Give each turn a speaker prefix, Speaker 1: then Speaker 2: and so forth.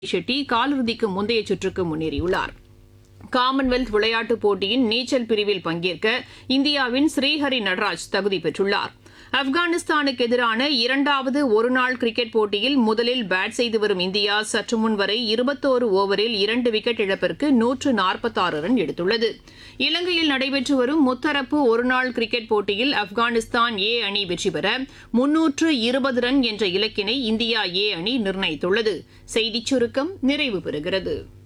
Speaker 1: ஷெட்டி காலிறுதிக்கு முந்தைய சுற்றுக்கு முன்னேறியுள்ளார் காமன்வெல்த் விளையாட்டுப் போட்டியின் நீச்சல் பிரிவில் பங்கேற்க இந்தியாவின் ஸ்ரீஹரி நடராஜ் தகுதி பெற்றுள்ளார் ஆப்கானிஸ்தானுக்கு எதிரான இரண்டாவது ஒருநாள் கிரிக்கெட் போட்டியில் முதலில் பேட் செய்து வரும் இந்தியா சற்று முன் வரை இருபத்தோரு ஓவரில் இரண்டு விக்கெட் இழப்பிற்கு நூற்று நாற்பத்தாறு ரன் எடுத்துள்ளது இலங்கையில் நடைபெற்று வரும் முத்தரப்பு ஒருநாள் கிரிக்கெட் போட்டியில் ஆப்கானிஸ்தான் ஏ அணி வெற்றி பெற முன்னூற்று இருபது ரன் என்ற இலக்கினை இந்தியா ஏ அணி நிர்ணயித்துள்ளது செய்திச் சுருக்கம் நிறைவு பெறுகிறது